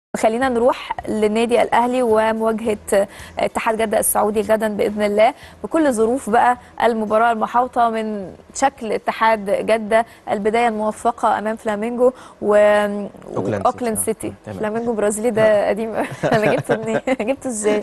خلينا نروح للنادي الاهلي ومواجهه اتحاد جده السعودي غدا باذن الله بكل ظروف بقى المباراه المحاوطه من شكل اتحاد جده البدايه الموفقه امام فلامينجو و أوكلاند اوكلاند سيتي. سيتي تمام. فلامينجو برازيلي ده قديم انا جبته منين جبته ازاي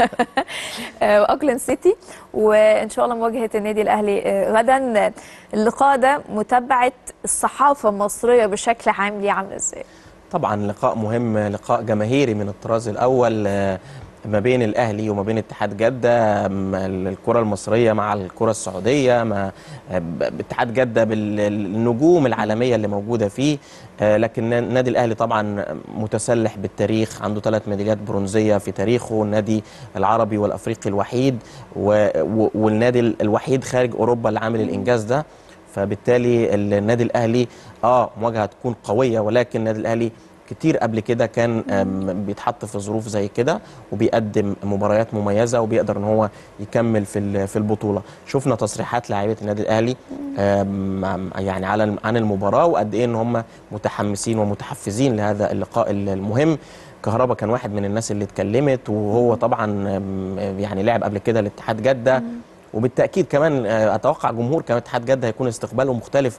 آه، اوكلاند سيتي وان شاء الله مواجهه النادي الاهلي آه، غدا اللقاء ده متابعه الصحافه المصريه بشكل عام ليه عامله ازاي طبعا لقاء مهم لقاء جماهيري من الطراز الاول آه، ما بين الاهلي وما بين اتحاد جده م- الكره المصريه مع الكره السعوديه مع آه، ب- اتحاد جده بالنجوم العالميه اللي موجوده فيه آه، لكن النادي الاهلي طبعا متسلح بالتاريخ عنده ثلاث ميداليات برونزيه في تاريخه النادي العربي والافريقي الوحيد و- و- والنادي الوحيد خارج اوروبا اللي عامل الانجاز ده فبالتالي النادي الاهلي اه مواجهه تكون قويه ولكن النادي الاهلي كتير قبل كده كان آم، بيتحط في ظروف زي كده وبيقدم مباريات مميزه وبيقدر ان هو يكمل في ال- في البطوله شفنا تصريحات لاعيبه النادي الاهلي آم، عم- يعني على عن المباراه وقد ايه ان هم متحمسين ومتحفزين لهذا اللقاء المهم كهربا كان واحد من الناس اللي اتكلمت وهو طبعا آم، يعني لعب قبل كده لاتحاد جده وبالتاكيد كمان آه، اتوقع جمهور كمان اتحاد جده هيكون استقباله مختلف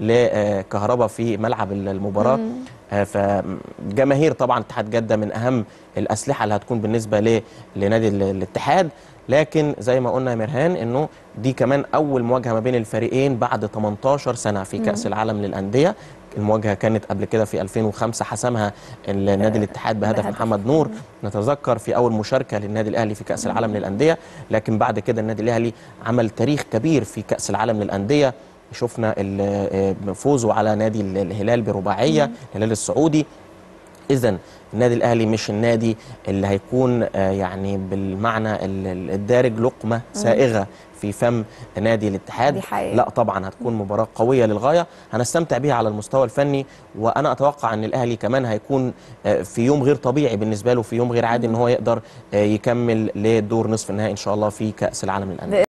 لكهربا في ملعب المباراه آه، فجماهير طبعا اتحاد جده من اهم الاسلحه اللي هتكون بالنسبه ل- لنادي ال- الاتحاد لكن زي ما قلنا يا مرهان انه دي كمان اول مواجهه ما بين الفريقين بعد 18 سنه في كاس العالم للانديه المواجهه كانت قبل كده في 2005 حسمها النادي الاتحاد بهدف بهدف. محمد نور نتذكر في اول مشاركه للنادي الاهلي في كاس العالم للانديه لكن بعد كده النادي الاهلي عمل تاريخ كبير في كاس العالم للانديه شفنا ال- آه، فوزه على نادي ال- الهلال برباعيه الهلال السعودي اذا النادي الاهلي مش النادي اللي هيكون آه، يعني بالمعنى ال- ال- الدارج لقمه سائغه في فم نادي الاتحاد دي حقيقة. لا طبعا هتكون مباراه قويه للغايه هنستمتع بيها على المستوى الفني وانا اتوقع ان الاهلي كمان هيكون آه، في يوم غير طبيعي بالنسبه له في يوم غير عادي ان هو يقدر آه، يكمل لدور نصف النهائي ان شاء الله في كاس العالم للانديه